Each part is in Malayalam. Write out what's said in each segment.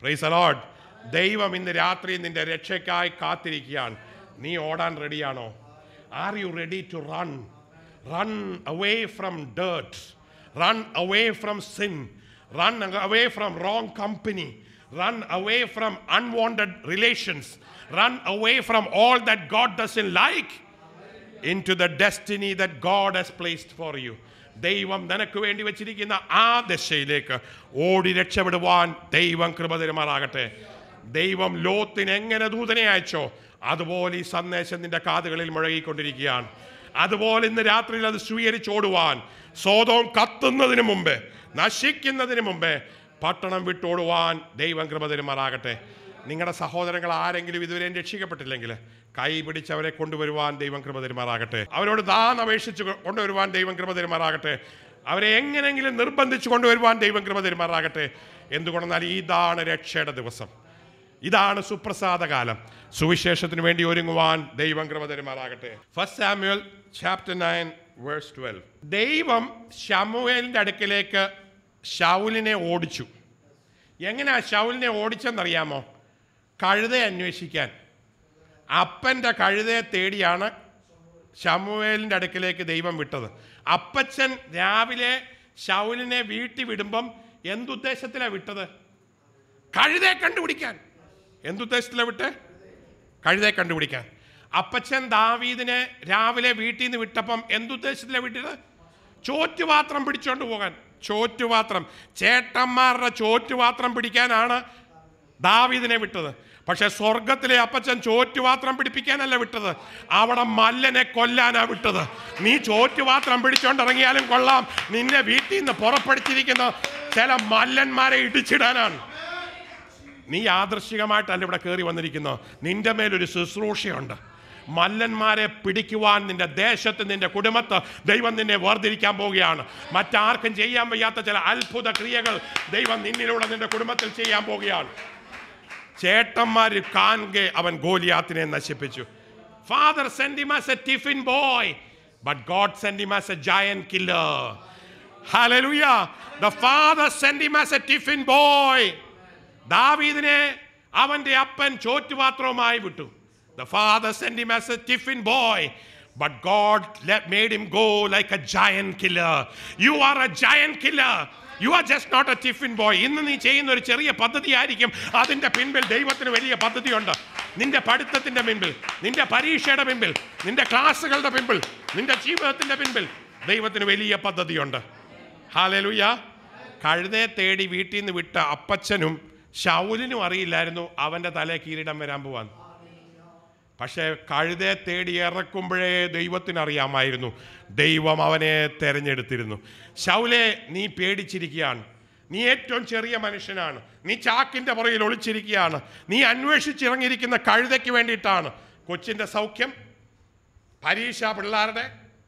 പ്രൈസ് അലോഡ് ദൈവം ഇന്ന് രാത്രി നിന്റെ രക്ഷയ്ക്കായി കാത്തിരിക്കുകയാണ് നീ ഓടാൻ റെഡിയാണോ are you ready to run run away from dirt run away from sin run away from wrong company run away from unwanted relations run away from all that God doesn't like into the destiny that God has placed for you. ദൈവം നിനക്ക് വേണ്ടി വെച്ചിരിക്കുന്ന ആ ദശയിലേക്ക് ഓടി രക്ഷപ്പെടുവാൻ ദൈവം കൃപ തരുമാറാകട്ടെ ദൈവം ലോത്തിന് എങ്ങനെ ദൂതനെ അയച്ചോ അതുപോലെ ഈ സന്ദേശം നിന്റെ കാതുകളിൽ മുഴകിക്കൊണ്ടിരിക്കുകയാണ് അതുപോലെ ഇന്ന് രാത്രിയിൽ അത് സ്വീകരിച്ചോടുവാൻ സ്വതവും കത്തുന്നതിന് മുമ്പ് നശിക്കുന്നതിന് മുമ്പേ പട്ടണം വിട്ടോടുവാൻ ദൈവം കൃപ തരുമാറാകട്ടെ നിങ്ങളുടെ സഹോദരങ്ങൾ ആരെങ്കിലും ഇതുവരെയും രക്ഷിക്കപ്പെട്ടില്ലെങ്കിൽ കൈ പിടിച്ചവരെ കൊണ്ടുവരുവാൻ ദൈവം കൃപ തരുമാറാകട്ടെ അവരോട് ദാൻ അപേക്ഷിച്ച് കൊണ്ടുവരുവാൻ ദൈവം കൃപ തരുമാറാകട്ടെ അവരെ എങ്ങനെയെങ്കിലും നിർബന്ധിച്ച് കൊണ്ടുവരുവാൻ ദൈവം കൃപ തരുമാറാകട്ടെ എന്തുകൊണ്ടെന്നാൽ ഇതാണ് രക്ഷയുടെ ദിവസം ഇതാണ് സുപ്രസാദ കാലം സുവിശേഷത്തിന് വേണ്ടി ഒരുങ്ങുവാൻ ദൈവം കൃപ തരുമാറാകട്ടെ first Samuel chapter nine verse twelve ദൈവം ശമുവേലിൻ്റെ അടുക്കിലേക്ക് ഷൗലിനെ ഓടിച്ചു എങ്ങനെയാ ഷൗലിനെ ഓടിച്ചെന്നറിയാമോ കഴുതയെ അന്വേഷിക്കാൻ അപ്പൻ്റെ കഴുതയെ തേടിയാണ് ശമുവേലിൻ്റെ അടുക്കിലേക്ക് ദൈവം വിട്ടത് അപ്പച്ചൻ രാവിലെ ഷൗലിനെ വീട്ടിൽ വിടുമ്പം എന്തുദ്ദേശത്തിലാണ് വിട്ടത് കഴുതയെ കണ്ടുപിടിക്കാൻ എന്തുദ്ദേശത്തിലാണ് വിട്ട് കഴുതയെ കണ്ടുപിടിക്കാൻ അപ്പച്ചൻ ദാവീദിനെ രാവിലെ വീട്ടിൽ നിന്ന് വിട്ടപ്പം എന്തുദ്ദേശത്തിലാണ് വിട്ടത് ചോറ്റുപാത്രം പിടിച്ചോണ്ട് പോകാൻ ചോറ്റുപാത്രം ചേട്ടന്മാരുടെ ചോറ്റുപാത്രം പിടിക്കാനാണ് ദാവീദിനെ വിട്ടത് പക്ഷെ സ്വർഗത്തിലെ അപ്പച്ചൻ ചോറ്റുപാത്രം പിടിപ്പിക്കാനല്ല വിട്ടത് അവിടെ മല്ലനെ കൊല്ലാനാ വിട്ടത് നീ ചോറ്റുപാത്രം പിടിച്ചോണ്ടിറങ്ങിയാലും കൊള്ളാം നിന്നെ വീട്ടിൽ നിന്ന് പുറപ്പെടുത്തിയിരിക്കുന്ന ചില മല്ലന്മാരെ ഇടിച്ചിടാനാണ് നീ യാദൃശികമായിട്ടല്ല ഇവിടെ കയറി വന്നിരിക്കുന്നു നിന്റെ മേലൊരു ശുശ്രൂഷയുണ്ട് മല്ലന്മാരെ പിടിക്കുവാൻ നിന്റെ ദേശത്ത് നിന്റെ കുടുംബത്ത് ദൈവം നിന്നെ വേർതിരിക്കാൻ പോവുകയാണ് മറ്റാർക്കും ചെയ്യാൻ വയ്യാത്ത ചില അത്ഭുത ക്രിയകൾ ദൈവം നിന്നിലൂടെ നിന്റെ കുടുംബത്തിൽ ചെയ്യാൻ പോവുകയാണ് ചേട്ടന്മാർ കാൺകെ അവൻ ഗോലിയാത്തിനെ നശിപ്പിച്ചു father send him as a tiffin boy but God send him as a giant killer hallelujah the father send him as a tiffin boy ദാവീദിനെ അവന്റെ അപ്പൻ ചോറ്റുപാത്രവുമായി വിട്ടു the father send him as a tiffin boy but God made him go like a giant killer you are a giant killer you are just not a tiffin boy ഇന്ന് നീ ചെയ്യുന്ന ഒരു ചെറിയ പദ്ധതി ആയിരിക്കും അതിന്റെ പിൻപിൽ ദൈവത്തിന് വലിയ പദ്ധതിയുണ്ട് നിന്റെ പഠിത്തത്തിന്റെ പിൻപിൽ നിന്റെ പരീക്ഷയുടെ പിൻപിൽ നിന്റെ ക്ലാസ്സുകളുടെ പിൻപിൽ നിന്റെ ജീവിതത്തിന്റെ പിൻപിൽ ദൈവത്തിന് വലിയ പദ്ധതിയുണ്ട് ഹാലലുയ കഴുതയെ തേടി വീട്ടിൽ നിന്ന് വിട്ട അപ്പച്ചനും ഷൗലിനും അറിയില്ലായിരുന്നു അവൻ്റെ തലേ കിരീടം വരാൻ പോവാൻ പക്ഷേ കഴുതയെ തേടി ഇറക്കുമ്പോഴേ ദൈവത്തിന് അറിയാമായിരുന്നു ദൈവം അവനെ തെരഞ്ഞെടുത്തിരുന്നു ശൗലെ നീ പേടിച്ചിരിക്കുകയാണ് നീ ഏറ്റവും ചെറിയ മനുഷ്യനാണ് നീ ചാക്കിൻ്റെ പുറകിൽ ഒളിച്ചിരിക്കുകയാണ് നീ അന്വേഷിച്ചിറങ്ങിയിരിക്കുന്ന കഴുതയ്ക്ക് വേണ്ടിയിട്ടാണ് കൊച്ചിൻ്റെ സൗഖ്യം പരീക്ഷ പിള്ളേരുടെ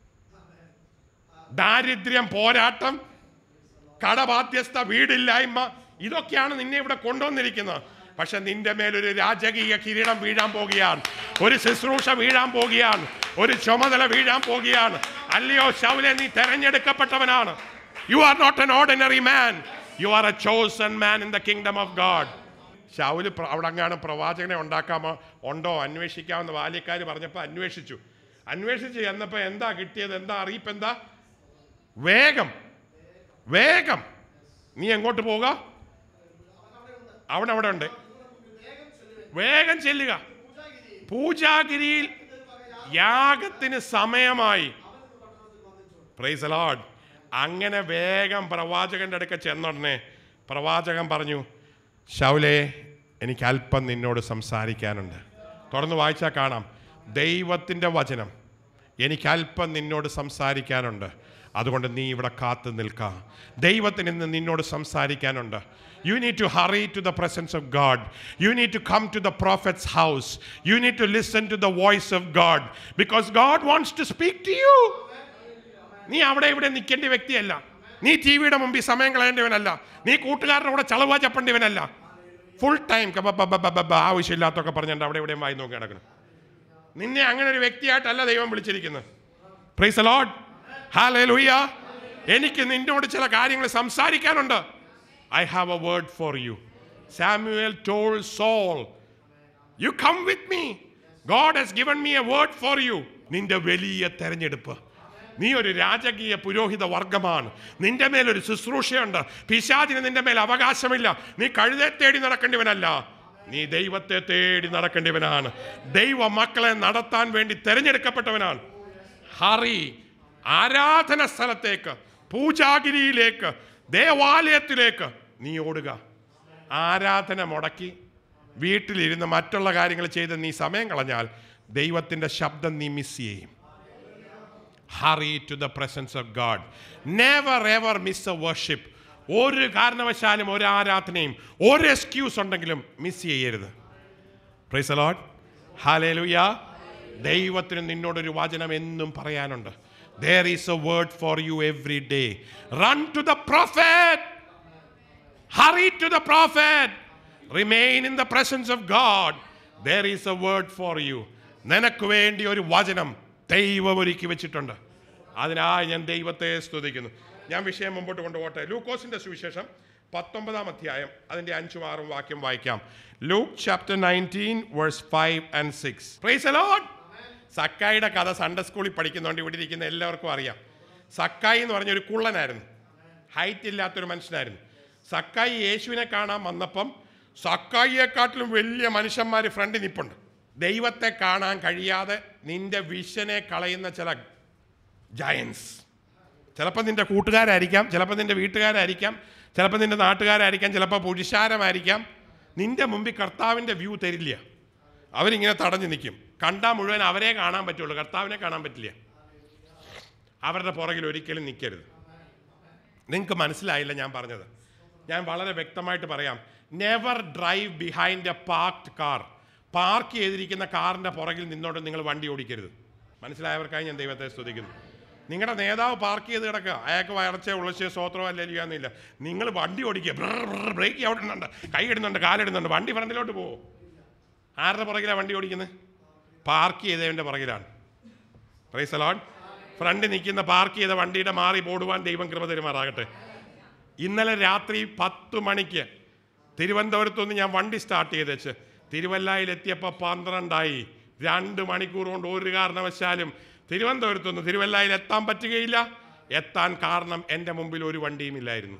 ദാരിദ്ര്യം പോരാട്ടം കടബാധ്യസ്ഥ വീടില്ലായ്മ ഇതൊക്കെയാണ് നിന്നെ ഇവിടെ കൊണ്ടുവന്നിരിക്കുന്നത് പക്ഷെ നിന്റെ മേലൊരു രാജകീയ കിരീടം വീഴാൻ പോകുകയാണ് ഒരു ശുശ്രൂഷ വീഴാൻ പോകുകയാണ് ഒരു ചുമതല വീഴാൻ പോകുകയാണ് അല്ലയോ ശൗലെ നീ തെരഞ്ഞെടുക്കപ്പെട്ടവനാണ് you are not an ordinary man you are a chosen man in the kingdom of God ശൗല് പ്ര- അവിടെ അങ്ങാണ് പ്രവാചകനെ ഉണ്ടാക്കാമോ ഉണ്ടോ അന്വേഷിക്കാമെന്ന് ബാല്യക്കാർ പറഞ്ഞപ്പോൾ അന്വേഷിച്ചു അന്വേഷിച്ച് ചെന്നപ്പോൾ എന്താ കിട്ടിയത് എന്താ അറിയിപ്പ് എന്താ വേഗം വേഗം നീ എങ്ങോട്ട് പോവുക അവിടെ അവിടെ ഉണ്ട് വേഗം ചെല്ലുക പൂജാഗിരിയിൽ യാഗത്തിന് സമയമായി പ്രൈസ് ലോഡ് അങ്ങനെ വേഗം പ്രവാചകന്റെ അടുക്ക ചെന്നുടനെ പ്രവാചകൻ പറഞ്ഞു ശൗലേ എനിക്ക് അല്പം നിന്നോട് സംസാരിക്കാനുണ്ട് തുറന്ന് വായിച്ചാൽ കാണാം ദൈവത്തിൻ്റെ വചനം എനിക്ക് അല്പം നിന്നോട് സംസാരിക്കാനുണ്ട് അതുകൊണ്ട് നീ ഇവിടെ കാത്തു നിൽക്കുക ദൈവത്തിന് ഇന്ന് നിന്നോട് സംസാരിക്കാനുണ്ട് you need to hurry to the presence of God you need to come to the prophet's house you need to listen to the voice of God because God wants to speak to you നീ അവിടെ ഇവിടെ നിൽക്കേണ്ട വ്യക്തിയല്ല നീ ടി വിയുടെ മുമ്പിൽ സമയം കളയേണ്ടവനല്ല നീ കൂട്ടുകാരുടെ കൂടെ ചളവ ചപ്പേണ്ടവനല്ല ഫുൾ ടൈം ആവശ്യമില്ലാത്തൊക്കെ പറഞ്ഞിട്ട് അവിടെ എവിടെയും വായി നോക്കി കിടക്കണം നിന്നെ അങ്ങനെ ഒരു വ്യക്തിയായിട്ടല്ല ദൈവം വിളിച്ചിരിക്കുന്നത് പ്രൈസ് ലോഡ് ഹാലൂയ എനിക്ക് നിന്നോട് ചില കാര്യങ്ങൾ സംസാരിക്കാനുണ്ട് I have a word for you Samuel told Saul, You come with me. God has given me a word for you. നിന്റെ വലിയ തെരഞ്ഞെടുപ്പ് നീ ഒരു രാജകീയ പുരോഹിത വർഗമാണ് നിന്റെ മേൽ ഒരു ശുശ്രൂഷയുണ്ട് പിശാചിന് നിന്റെ മേൽ അവകാശമില്ല നീ കഴുതെ തേടി നടക്കേണ്ടവനല്ല നീ ദൈവത്തെ തേടി നടക്കേണ്ടവനാണ് ദൈവ മക്കളെ നടത്താൻ വേണ്ടി തെരഞ്ഞെടുക്കപ്പെട്ടവനാണ് ഹറി ആരാധന സ്ഥലത്തേക്ക് പൂജാഗിരിയിലേക്ക് ദേവാലയത്തിലേക്ക് നീ ഓടുക ആരാധന മുടക്കി വീട്ടിലിരുന്ന് മറ്റുള്ള കാര്യങ്ങൾ ചെയ്ത് നീ സമയം കളഞ്ഞാൽ ദൈവത്തിൻ്റെ ശബ്ദം നീ മിസ് ചെയ്യും hurry to the presence of God never ever miss a worship ഒരു കാരണവശാലും ഒരു ആരാധനയും ഒരു എക്സ്ക്യൂസ് ഉണ്ടെങ്കിലും മിസ് ചെയ്യരുത് പ്രൈസ് ലോഡ് ഹാലേലുയ ദൈവത്തിന് നിന്നോടൊരു വചനം എന്നും പറയാനുണ്ട് there is a word for you every day run to the prophet hurry to the prophet remain in the presence of God there is a word for you നിനക്ക് വേണ്ടി ഒരു വചനം ദൈവം ഒരുക്കി വെച്ചിട്ടുണ്ട് അതിനായി ഞാൻ ദൈവത്തെ സ്തുതിക്കുന്നു ഞാൻ വിഷയം മുമ്പോട്ട് കൊണ്ടുപോട്ടെ ലൂക്കോസിന്റെ സുവിശേഷം പത്തൊമ്പതാം അധ്യായം അതിന്റെ അഞ്ചും ആറും വാക്യം വായിക്കാം Luke chapter nineteen verse five and six praise Lord സക്കായിയുടെ കഥ സൺഡേ സ്കൂളിൽ പഠിക്കുന്നതുകൊണ്ട് ഇവിടെ ഇരിക്കുന്ന എല്ലാവർക്കും അറിയാം സക്കായി എന്ന് പറഞ്ഞ ഒരു കുള്ളനായിരുന്നു ഹൈറ്റ് ഇല്ലാത്തൊരു മനുഷ്യനായിരുന്നു സക്കായി യേശുവിനെ കാണാൻ വന്നപ്പം സക്കായിയെക്കാട്ടിലും വലിയ മനുഷ്യന്മാർ ഫ്രണ്ടിൽ നിപ്പുണ്ട് ദൈവത്തെ കാണാൻ കഴിയാതെ നിന്റെ വിഷനെ കളയുന്ന ചില ജയൻസ് ചിലപ്പോൾ നിന്റെ കൂട്ടുകാരായിരിക്കാം ചിലപ്പോൾ നിന്റെ വീട്ടുകാരായിരിക്കാം ചിലപ്പോൾ നിന്റെ നാട്ടുകാരായിരിക്കാം ചിലപ്പോൾ പുരുഷാരമായിരിക്കാം നിന്റെ മുമ്പിൽ കർത്താവിൻ്റെ വ്യൂ തരില്ല അവരിങ്ങനെ തടഞ്ഞു നിൽക്കും കണ്ടാൽ മുഴുവൻ അവരെ കാണാൻ പറ്റുള്ളൂ കർത്താവിനെ കാണാൻ പറ്റില്ല അവരുടെ പുറകിൽ ഒരിക്കലും നിൽക്കരുത് നിങ്ങൾക്ക് മനസ്സിലായില്ല ഞാൻ പറഞ്ഞത് ഞാൻ വളരെ വ്യക്തമായിട്ട് പറയാം never drive behind a parked car park ചെയ്തിരിക്കുന്ന കാറിൻ്റെ പുറകിൽ നിന്നോട്ട് നിങ്ങൾ വണ്ടി ഓടിക്കരുത് മനസ്സിലായവർക്കായി ഞാൻ ദൈവത്തെ സ്തുതിക്കുന്നു നിങ്ങളുടെ നേതാവ് പാർക്ക് ചെയ്ത് കിടക്കുക അയാൾക്ക് വയറച്ചേ ഉള്ളച്ചേ സ്വോത്രോ അല്ലെങ്കിലും എന്നില്ല നിങ്ങൾ വണ്ടി ഓടിക്കുക ബ്രേക്ക് അവിടെ ഇടുന്നുണ്ട് കൈ ഇടുന്നുണ്ട് കാലിടുന്നുണ്ട് വണ്ടി ഫ്രണ്ടിലോട്ട് പോവോ ആരുടെ പുറകിലാണ് വണ്ടി ഓടിക്കുന്നത് പാർക്ക് ചെയ്തതിൻ്റെ പുറകിലാണ് പ്രൈസ് അലോൺ ഫ്രണ്ടിൽ നിൽക്കുന്ന പാർക്ക് ചെയ്ത വണ്ടിയുടെ മാറി പോടുവാൻ ദൈവം കൃപ തരുമാറാകട്ടെ ഇന്നലെ രാത്രി പത്ത് മണിക്ക് തിരുവനന്തപുരത്ത് നിന്ന് ഞാൻ വണ്ടി സ്റ്റാർട്ട് ചെയ്തേച്ച് തിരുവല്ലായിലെത്തിയപ്പോൾ പന്ത്രണ്ടായി രണ്ട് മണിക്കൂർ കൊണ്ട് ഒരു കാരണവശാലും തിരുവനന്തപുരത്ത് നിന്ന് തിരുവല്ലായിൽ എത്താൻ പറ്റുകയില്ല എത്താൻ കാരണം എൻ്റെ മുമ്പിൽ ഒരു വണ്ടിയും ഇല്ലായിരുന്നു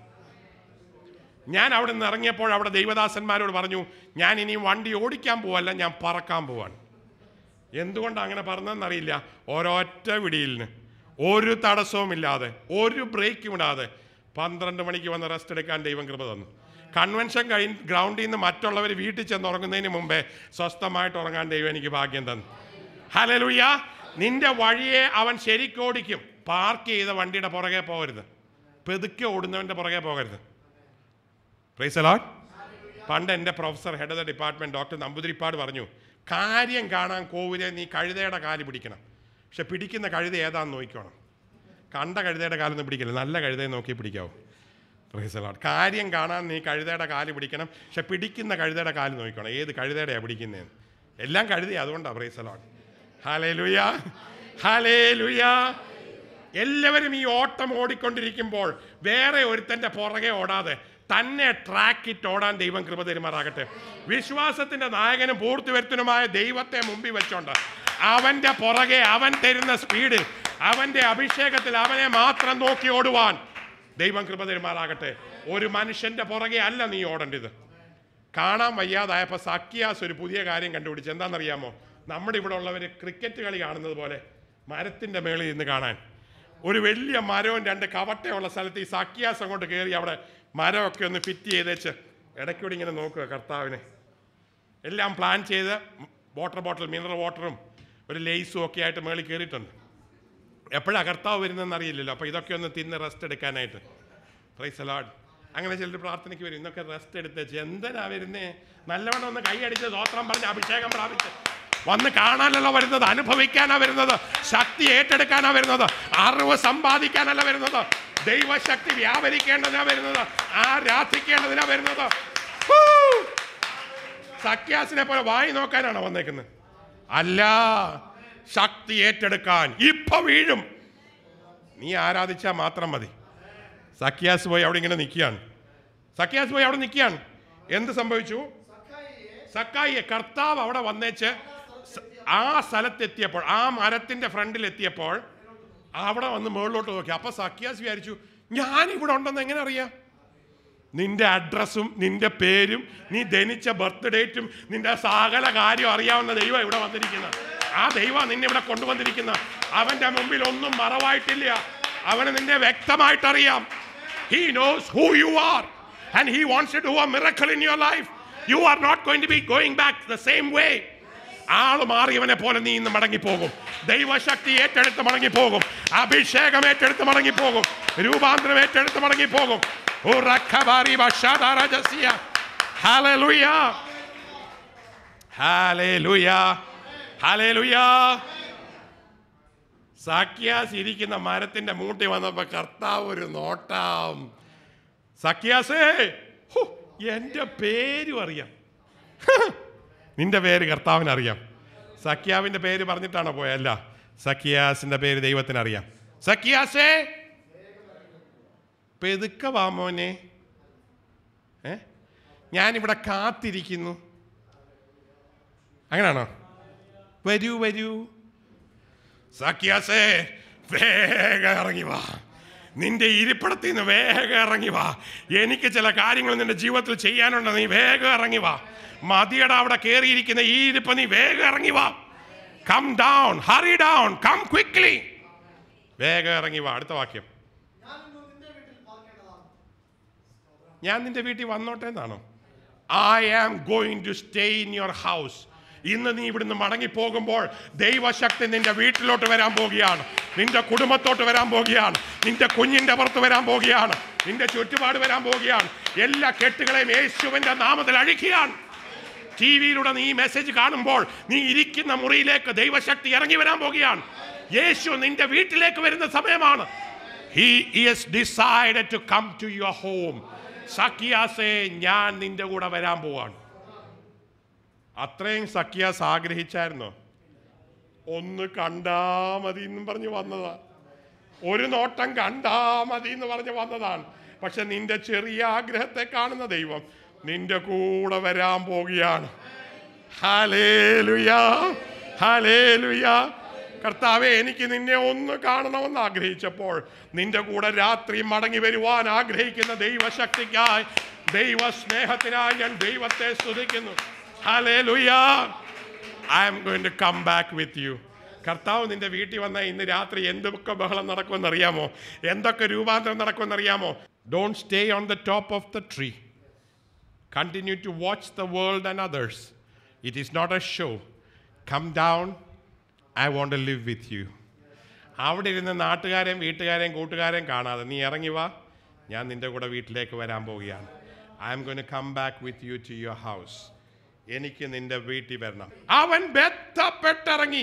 ഞാൻ അവിടെ നിന്ന് ഇറങ്ങിയപ്പോൾ അവിടെ ദൈവദാസന്മാരോട് പറഞ്ഞു ഞാൻ ഇനിയും വണ്ടി ഓടിക്കാൻ പോവല്ല ഞാൻ പറക്കാൻ പോവാണ് എന്തുകൊണ്ടാണ് അങ്ങനെ പറഞ്ഞതെന്നറിയില്ല ഒരൊറ്റ വിടിയിലിന് ഒരു തടസ്സവുമില്ലാതെ ഒരു ബ്രേക്കും ഇടാതെ പന്ത്രണ്ട് മണിക്ക് വന്ന് റെസ്റ്റ് എടുക്കാൻ ദൈവം കൃപ തന്നു കൺവെൻഷൻ കഴിഞ്ഞ് ഗ്രൗണ്ടിൽ നിന്ന് മറ്റുള്ളവർ വീട്ടിൽ ചെന്ന് ഉറങ്ങുന്നതിന് മുമ്പേ സ്വസ്ഥമായിട്ട് ഉറങ്ങാൻ ദൈവം എനിക്ക് ഭാഗ്യം തന്നു ഹലലുയ്യ നിന്റെ വഴിയെ അവൻ ശരിക്കോടിക്കും പാർക്ക് ചെയ്ത വണ്ടിയുടെ പുറകെ പോകരുത് പെതുക്കെ ഓടുന്നവൻ്റെ പുറകെ പോകരുത് പ്രൈസ് അലോട്ട് പണ്ട് എൻ്റെ professor head of the department doctor Namboothiripad പറഞ്ഞു കാര്യം കാണാൻ കോവിലെ നീ കഴുതയുടെ കാല് പിടിക്കണം പക്ഷെ പിടിക്കുന്ന കഴുത ഏതാന്ന് നോക്കിക്കോണം കണ്ട കഴുതയുടെ കാലൊന്നും പിടിക്കില്ല നല്ല കഴുതയെ നോക്കി പിടിക്കാവൂ പ്രൈസ് അലോട്ട് കാര്യം കാണാൻ നീ കഴുതയുടെ കാല് പിടിക്കണം പക്ഷെ പിടിക്കുന്ന കഴുതയുടെ കാല് നോക്കിക്കോണം ഏത് കഴുതയുടെയാണ് പിടിക്കുന്നതെന്ന് എല്ലാം കഴുതയാണ് അതുകൊണ്ടാണ് പ്രൈസ് അലോട്ട് ഹാലേ ലുയ ഹാലേ ലുയ എല്ലാവരും ഈ ഓട്ടം ഓടിക്കൊണ്ടിരിക്കുമ്പോൾ വേറെ ഒരുത്തൻ്റെ പുറകെ ഓടാതെ തന്നെ ട്രാക്കിട്ട് ഓടാൻ ദൈവം കൃപ തരുമാറാകട്ടെ വിശ്വാസത്തിന്റെ നായകനും പൂർത്തിവരുത്തനുമായ ദൈവത്തെ മുമ്പിൽ വെച്ചോണ്ട് അവന്റെ പുറകെ അവൻ തരുന്ന സ്പീഡിൽ അവന്റെ അഭിഷേകത്തിൽ അവനെ മാത്രം നോക്കി ഓടുവാൻ ദൈവം കൃപ തരുമാറാകട്ടെ ഒരു മനുഷ്യന്റെ പുറകെ അല്ല നീ ഓടേണ്ടത് കാണാൻ വയ്യാതായപ്പോൾ സക്കിയാസ് ഒരു പുതിയ കാര്യം കണ്ടുപിടിച്ച് എന്താണെന്നറിയാമോ നമ്മുടെ ഇവിടെ ഉള്ളവർ ക്രിക്കറ്റ് കളി കാണുന്നത് പോലെ മരത്തിൻ്റെ മേളിൽ നിന്ന് കാണാൻ ഒരു വലിയ മരവും രണ്ട് കവട്ടയുള്ള സ്ഥലത്ത് ഈ സക്കിയാസ് അങ്ങോട്ട് കയറി അവിടെ മരമൊക്കെ ഒന്ന് ഫിറ്റ് ചെയ്തേച്ച് ഇടയ്ക്കൂടി ഇങ്ങനെ നോക്കുക കർത്താവിനെ എല്ലാം പ്ലാൻ ചെയ്ത് വാട്ടർ ബോട്ടിൽ മിനറൽ വാട്ടറും ഒരു ലേസും ഒക്കെ ആയിട്ട് മേളിൽ കയറിയിട്ടുണ്ട് എപ്പോഴാണ് കർത്താവ് വരുന്നതെന്ന് അറിയില്ലല്ലോ അപ്പോൾ ഇതൊക്കെ ഒന്ന് തിന്ന് റെസ്റ്റ് എടുക്കാനായിട്ട് പ്രൈസ് അലാഡ് അങ്ങനെ ചിലർ പ്രാർത്ഥനയ്ക്ക് വരും ഇന്നൊക്കെ റെസ്റ്റ് എടുത്തേച്ച് എന്തിനാ വരുന്നേ നല്ലവണ്ണം ഒന്ന് കൈയടിച്ച് സ്വോത്രം പറഞ്ഞ് അഭിഷേകം പ്രാപിച്ച് വന്ന് കാണാനല്ല വരുന്നത് അനുഭവിക്കാനാ വരുന്നത് ശക്തി ഏറ്റെടുക്കാനാ വരുന്നത് അറിവ് സമ്പാദിക്കാനല്ല വരുന്നത് ദൈവശക്തി വ്യാപരിക്കേണ്ടതിനാ വരുന്നത് ആരാധിക്കേണ്ടതിനാ വരുന്നത് ഹൂ! സക്യാസിനെ പോലെ വായി നോക്കാനാണോ വന്നേക്കുന്നത് അല്ല ശക്തി ഏറ്റെടുക്കാൻ ഇപ്പൊ വീഴും നീ ആരാധിച്ചാൽ മാത്രം മതി സക്യാസ് പോയി അവിടെ ഇങ്ങനെ നിൽക്കുകയാണ് സക്യാസ് പോയി അവിടെ നിൽക്കുകയാണ് എന്ത് സംഭവിച്ചു സക്കായിയെ കർത്താവ് അവിടെ വന്നേച്ച് സ- ആ സ്ഥലത്തെത്തിയപ്പോൾ ആ മരത്തിന്റെ ഫ്രണ്ടിൽ എത്തിയപ്പോൾ അവിടെ വന്ന് മുകളിലോട്ട് നോക്കി അപ്പൊ സക്കിയാസ് വിചാരിച്ചു ഞാൻ ഇവിടെ ഉണ്ടെന്ന് എങ്ങനെ അറിയാം നിന്റെ അഡ്രസ്സും നിന്റെ പേരും നീ ധനിച്ച ബർത്ത് ഡേറ്റും നിന്റെ സകല കാര്യം അറിയാവുന്ന ദൈവം ഇവിടെ വന്നിരിക്കുന്ന ആ ദൈവം നിന്നെ ഇവിടെ കൊണ്ടുവന്നിരിക്കുന്ന അവന്റെ മുമ്പിൽ ഒന്നും മറവായിട്ടില്ല അവന് നിന്നെ വ്യക്തമായിട്ട് അറിയാം he knows who you are and he wants to do a miracle in your life you are not going to be going back the same way ആള് മാറിയവനെ പോലെ നീ ഇന്ന് മടങ്ങിപ്പോകും ദൈവശക്തി ഏറ്റെടുത്ത് മടങ്ങിപ്പോകും അഭിഷേകം ഏറ്റെടുത്ത് മടങ്ങിപ്പോകും രൂപാന്തരം ഏറ്റെടുത്ത് മടങ്ങിപ്പോകും ഉറക്കബാരി ബഷാദാരജസിയ. ഹല്ലേലൂയ. ഹല്ലേലൂയ. ഹല്ലേലൂയ. സഖ്യാസ് ഇരിക്കുന്ന മരത്തിന്റെ മൂട്ടി വന്നപ്പോ കർത്താവ് ഒരു നോട്ടം സഖ്യാസേ ഹോ, എന്റെ പേരും അറിയാം നിന്റെ പേര് കർത്താവിന് അറിയാം സഖ്യാവിന്റെ പേര് പറഞ്ഞിട്ടാണോ പോയല്ല സഖ്യാസിന്റെ പേര് ദൈവത്തിന് അറിയാം സഖ്യാസേ പെതുക്ക വാ മോനെ ഏ ഞാനിവിടെ കാത്തിരിക്കുന്നു അങ്ങനാണോ വരൂ വരൂ സഖ്യാസേ വേഗം ഇറങ്ങി വാ നിന്റെ ഇരിപ്പിടത്തിൽ നിന്ന് വേഗം ഇറങ്ങി വാ എനിക്ക് ചില കാര്യങ്ങൾ നിന്റെ ജീവിതത്തിൽ ചെയ്യാനുണ്ട് നീ വേഗം ഇറങ്ങി വാ മതിയട അവിടെ കയറിയിരിക്കുന്ന ഈ ഇരിപ്പ് നീ വേഗം ഇറങ്ങി വാ come down hurry down come quickly വേഗം ഇറങ്ങി വാ അടുത്ത വാക്യം ഞാനിന്ന് നിന്റെ വീട്ടിൽ പാർക്കേണ്ടതാണ് ഞാൻ നിന്റെ വീട്ടിൽ വന്നോട്ടെ എന്നാണോ I am going to stay in your house ഇന്ന് നീ ഇവിടുന്ന് മടങ്ങി പോകുമ്പോൾ ദൈവശക്തി നിന്റെ വീട്ടിലോട്ട് വരാൻ പോകുകയാണ് നിന്റെ കുടുംബത്തോട്ട് വരാൻ പോകുകയാണ് നിന്റെ കുഞ്ഞിന്റെ പുറത്ത് വരാൻ പോകുകയാണ് നിന്റെ ചുറ്റുപാട് വരാൻ പോകുകയാണ് എല്ലാ കെട്ടുകളെയും യേശുവിന്റെ നാമത്തിൽ അഴിക്കുകയാണ് ടി വിയിലൂടെ നീ ഈ മെസ്സേജ് കാണുമ്പോൾ നീ ഇരിക്കുന്ന മുറിയിലേക്ക് ദൈവശക്തി ഇറങ്ങി വരാൻ പോകുകയാണ് യേശു നിന്റെ വീട്ടിലേക്ക് വരുന്ന സമയമാണ് he is decided to come to your home സക്കിയാസെ ഞാൻ നിന്റെ കൂടെ വരാൻ പോവാണ് അത്രയും സക്കിയാസ് ആഗ്രഹിച്ചായിരുന്നോ ഒന്ന് കണ്ടാ മതി എന്നും പറഞ്ഞ് വന്നതാ ഒരു നോട്ടം കണ്ടാ മതി എന്ന് പറഞ്ഞ് വന്നതാണ് പക്ഷെ നിന്റെ ചെറിയ ആഗ്രഹത്തെ കാണുന്ന ദൈവം നിന്റെ കൂടെ വരാൻ പോകുകയാണ് ഹലേലുയാ ഹലേലുയാ കർത്താവെ എനിക്ക് നിന്നെ ഒന്ന് കാണണമെന്ന് ആഗ്രഹിച്ചപ്പോൾ നിന്റെ കൂടെ രാത്രി മടങ്ങി വരുവാൻ ആഗ്രഹിക്കുന്ന ദൈവശക്തിക്കായി ദൈവ സ്നേഹത്തിനായി ഞാൻ ദൈവത്തെ സ്തുതിക്കുന്നു hallelujah I'm going to come back with you കർത്താവ് നിന്റെ വീട്ടിൽ വന്ന ഇന്ന് രാത്രി എന്തൊക്കെ ബഹളം നടക്കുമെന്ന് അറിയാമോ എന്തൊക്കെ രൂപാന്തരം നടക്കുമെന്ന് അറിയാമോ don't stay on the top of the tree continue to watch the world and others it is not a show come down I want to live with you അവിടെ ഇരുന്ന് നാട്ടുകാരെയും വീട്ടുകാരെയും കൂട്ടുകാരെയും കാണാതെ നീ ഇറങ്ങി വാ ഞാൻ നിന്റെ കൂടെ വീട്ടിലേക്ക് വരാൻ പോവുകയാണ് I'm going come back with you to your house എനിക്ക് നിന്റെ വീട്ടിൽ വരണം അവൻ ബന്ധപ്പെട്ടിറങ്ങി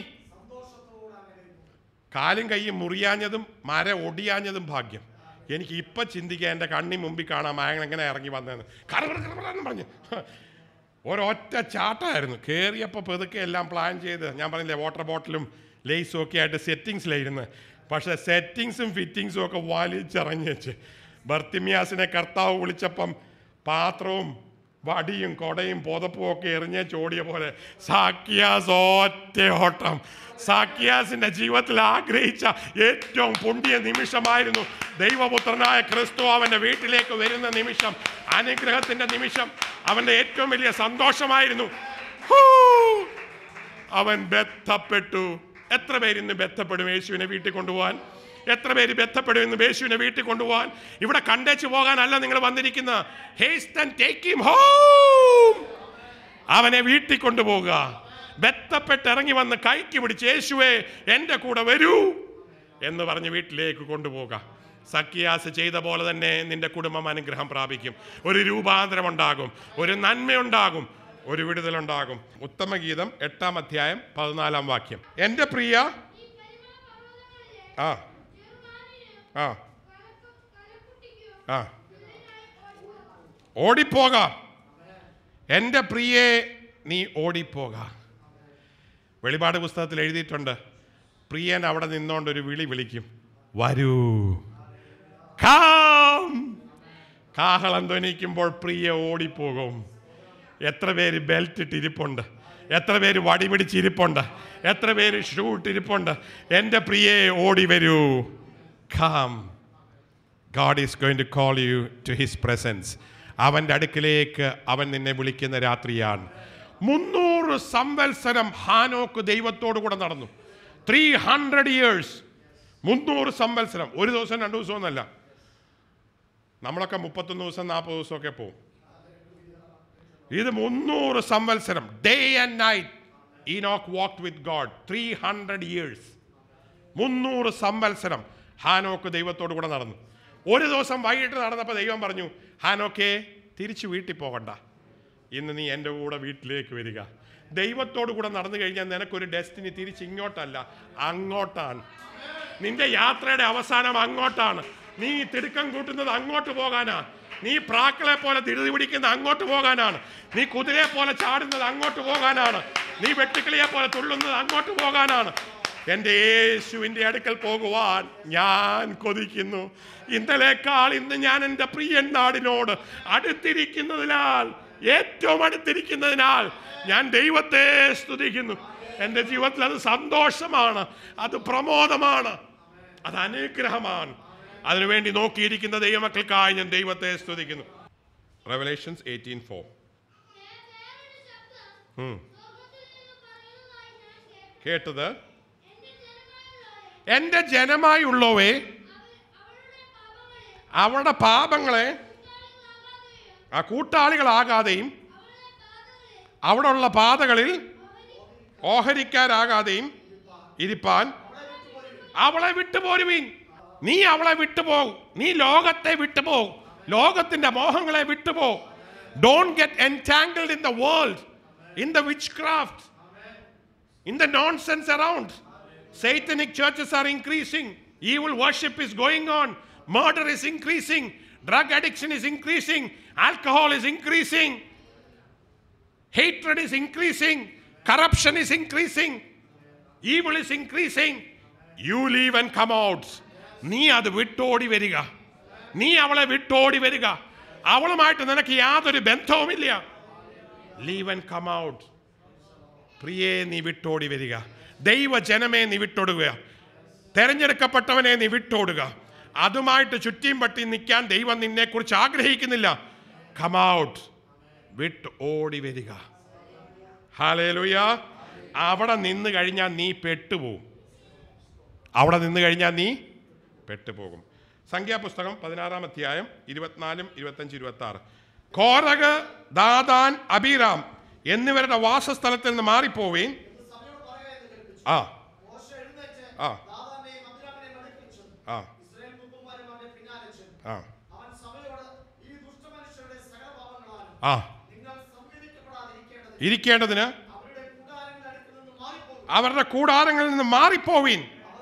കാലും കൈയും മുറിയാഞ്ഞതും മര ഒടിയാഞ്ഞതും ഭാഗ്യം എനിക്ക് ഇപ്പം ചിന്തിക്കാൻ എൻ്റെ കണ്ണി മുമ്പിൽ കാണാം അയാൾ എങ്ങനെ ഇറങ്ങി വന്നതെന്ന് കറവറ കറവറന്ന് പറഞ്ഞു ഒരൊറ്റ ചാട്ടമായിരുന്നു കയറിയപ്പോൾ പെതുക്കെ എല്ലാം പ്ലാൻ ചെയ്ത് ഞാൻ പറഞ്ഞില്ലേ വാട്ടർ ബോട്ടിലും ലേസും ഒക്കെ ആയിട്ട് സെറ്റിങ്സിലായിരുന്നു പക്ഷേ സെറ്റിങ്സും ഫിറ്റിങ്സും ഒക്കെ വലിച്ചെറിഞ്ഞ് വെച്ച് ബർത്തിമിയാസിനെ കർത്താവ് വിളിച്ചപ്പം പാത്രവും വടിയും കൊടയും പുതപ്പും ഒക്കെ എറിഞ്ഞ് ചോടിയ പോലെ സാക്കിയാസ് ഒറ്റ ഓട്ടം സാക്കിയാസിന്റെ ജീവിതത്തിൽ ആഗ്രഹിച്ച ഏറ്റവും പുണ്യ നിമിഷമായിരുന്നു ദൈവപുത്രനായ ക്രിസ്തു അവന്റെ വീട്ടിലേക്ക് വരുന്ന നിമിഷം അനുഗ്രഹത്തിന്റെ നിമിഷം അവന്റെ ഏറ്റവും വലിയ സന്തോഷമായിരുന്നു ഹൂ! അവൻ ബന്ധപ്പെട്ടു എത്ര പേര് ഇന്ന് ബന്ധപ്പെടും യേശുവിനെ വീട്ടിൽ കൊണ്ടുപോകാൻ എത്ര പേര് ബന്ധപ്പെടും ഇന്ന് യേശുവിനെ വീട്ടിൽ കൊണ്ടുപോകാൻ ഇവിടെ കണ്ടേച്ചു പോകാനല്ല നിങ്ങൾ വന്നിരിക്കുന്ന haste and take him home അവനെ വീട്ടിൽ കൊണ്ടുപോകുക ബന്ധപ്പെട്ട് ഇറങ്ങി വന്ന് കൈക്ക് പിടിച്ച് യേശുവേ എൻ്റെ കൂടെ വരൂ എന്ന് പറഞ്ഞ് വീട്ടിലേക്ക് കൊണ്ടുപോകുക സക്കിയാസ് ചെയ്ത പോലെ തന്നെ നിന്റെ കുടുംബം അനുഗ്രഹം പ്രാപിക്കും ഒരു രൂപാന്തരം ഉണ്ടാകും ഒരു നന്മയുണ്ടാകും ഒരു വിടുതലുണ്ടാകും ഉത്തമഗീതം എട്ടാം അധ്യായം പതിനാലാം വാക്യം എൻ്റെ പ്രിയ ആ ആ ആ ഓടിപ്പോകാം എൻ്റെ പ്രിയെ നീ ഓടിപ്പോകാം വെളിപാട് പുസ്തകത്തിൽ എഴുതിയിട്ടുണ്ട് പ്രിയൻ അവിടെ നിന്നോണ്ട് ഒരു വിളി വിളിക്കും വരൂ കാം കാഹളം ധ്വനിക്കുമ്പോൾ പ്രിയ ഓടിപ്പോകും എത്ര പേര് ബെൽറ്റ് ഇട്ടിരിപ്പുണ്ട് എത്ര പേര് വടി പിടിച്ചിരിപ്പുണ്ട് എത്ര പേര് ഷൂ ഇട്ടിരിപ്പുണ്ട് എൻ്റെ പ്രിയെ ഓടി വരൂ come God is going to call you to his presence അവൻ്റെ അടുക്കിലേക്ക് അവൻ നിന്നെ വിളിക്കുന്ന രാത്രിയാണ് മുന്നൂറ് സംവത്സരം ഹാനോക്ക് ദൈവത്തോടു കൂടെ നടന്നു ത്രീ ഹൺഡ്രഡ് ഇയേഴ്സ് മുന്നൂറ് സംവത്സരം ഒരു ദിവസം രണ്ട് ദിവസം ഒന്നല്ല നമ്മളൊക്കെ മുപ്പത്തൊന്ന് ദിവസം നാൽപ്പത് ദിവസമൊക്കെ പോവും ഇത് മുന്നൂറ് സംവത്സരം day and night Enoch walk with God three hundred years മുന്നൂറ് സംവത്സരം ഹാനോക്ക് ദൈവത്തോട് കൂടെ നടന്നു ഒരു ദിവസം വൈകിട്ട് നടന്നപ്പോൾ ദൈവം പറഞ്ഞു ഹാനോക്കെ തിരിച്ചു വീട്ടിൽ പോകണ്ട ഇന്ന് നീ എൻ്റെ കൂടെ വീട്ടിലേക്ക് വരിക ദൈവത്തോട് കൂടെ നടന്നു കഴിഞ്ഞാൽ നിനക്കൊരു ഡെസ്റ്റിനി തിരിച്ച് ഇങ്ങോട്ടല്ല അങ്ങോട്ടാണ് നിന്റെ യാത്രയുടെ അവസാനം അങ്ങോട്ടാണ് നീ തിടുക്കം കൂട്ടുന്നത് അങ്ങോട്ട് പോകാനാ നീ പ്രാക്കളെ പോലെ ധൃതി പിടിക്കുന്നത് അങ്ങോട്ട് പോകാനാണ് നീ കുതിരയെ പോലെ ചാടുന്നത് അങ്ങോട്ട് പോകാനാണ് നീ വെട്ടുക്കിളിയെ പോലെ തുള്ളുന്നത് അങ്ങോട്ട് പോകാനാണ് എൻ്റെ യേശുവിൻ്റെ അടുക്കൽ പോകുവാൻ ഞാൻ കൊതിക്കുന്നു ഇന്നലേക്കാൾ ഇന്ന് ഞാൻ എൻ്റെ പ്രിയൻ നാടിനോട് അടുത്തിരിക്കുന്നതിനാൽ ഏറ്റവും അടുത്തിരിക്കുന്നതിനാൽ ഞാൻ ദൈവത്തെ സ്തുതിക്കുന്നു എൻ്റെ ജീവിതത്തിൽ അത് സന്തോഷമാണ് അത് പ്രമോദമാണ് അത് അനുഗ്രഹമാണ് അതിനുവേണ്ടി നോക്കിയിരിക്കുന്ന ദൈവമക്കൾക്കായി ഞാൻ ദൈവത്തെ സ്തുതിക്കുന്നു റെവലേഷൻസ് എയ്റ്റീൻ ഫോർ കേട്ടത് എൻ്റെ ജനമായുള്ളവേ അവരുടെ പാപങ്ങളെ ആ കൂട്ടാളികളാകാതെയും അവിടെയുള്ള പാതകളിൽ ഓഹരിക്കാരാകാതെയും ഇരിപ്പാൻ അവളെ വിട്ടുപോരുവീൻ നീ അവളെ വിട്ടുപോകും നീ ലോകത്തെ വിട്ടുപോകും ലോകത്തിന്റെ മോഹങ്ങളെ വിട്ടുപോകും don't get entangled in the world in the witchcraft in the nonsense around. Satanic churches are increasing. Evil worship is going on. Murder is increasing. Drug addiction is increasing. Alcohol is increasing. Hatred is increasing. Corruption is increasing. Evil is increasing. You leave and come out. നീ അത് വിട്ടോടി വരിക നീ അവളെ വിട്ടോടി വരിക അവളുമായിട്ട് നിനക്ക് യാതൊരു ബന്ധവുമില്ല ലീവ് ആൻഡ് കം ഔട്ട് പ്രിയേ നീ വിട്ടോടി വരിക ദൈവജനമേ നീ വിട്ടോടുക തെരഞ്ഞെടുക്കപ്പെട്ടവനെ നീ വിട്ടോടുക അതുമായിട്ട് ചുറ്റിയും പറ്റി നിൽക്കാൻ ദൈവം നിന്നെക്കുറിച്ച് ആഗ്രഹിക്കുന്നില്ല കമൗട്ട് വിട്ട് ഓടി വരിക ഹാലേലുയ അവിടെ നിന്ന് കഴിഞ്ഞാൽ നീ പെട്ടുപോകും അവിടെ നിന്ന് കഴിഞ്ഞാൽ നീ പെട്ടുപോകും സംഖ്യാപുസ്തകം പതിനാറാം അധ്യായം ഇരുപത്തിനാലും ഇരുപത്തഞ്ച് ഇരുപത്തി ആറ് കോരക് ദാദാൻ അബീറാം എന്നിവരുടെ വാസസ്ഥലത്തിൽ നിന്ന് മാറിപ്പോവുകയും സഭയോട് പറയുക എന്ന് കൽപ്പിച്ചു ആ മോശ എഴുന്നേറ്റ് ആ. ദാതാനെയും അബ്രാമിനെയും അടുക്കൽ ചെന്നു. ആ ഇസ്രായേൽ മൂപ്പന്മാരും അവന്റെ പിന്നാലെ ചെന്നു. ആ അവൻ സഭയോട് ഈ ദുഷ്ടമനുഷ്യരുടെ സകല പാപങ്ങളാലും ആ നിങ്ങൾ സംവേദിക്കപ്പെടാതിരിക്കേണ്ടതിന് ഇരിക്കേണ്ടതിന് അവരുടെ കൂടാരങ്ങളുടെ അടുക്കൽ നിന്ന് മാറിപ്പോകും അവരുടെ കൂടാരങ്ങളിൽ നിന്ന് മാറിപ്പോവീൻ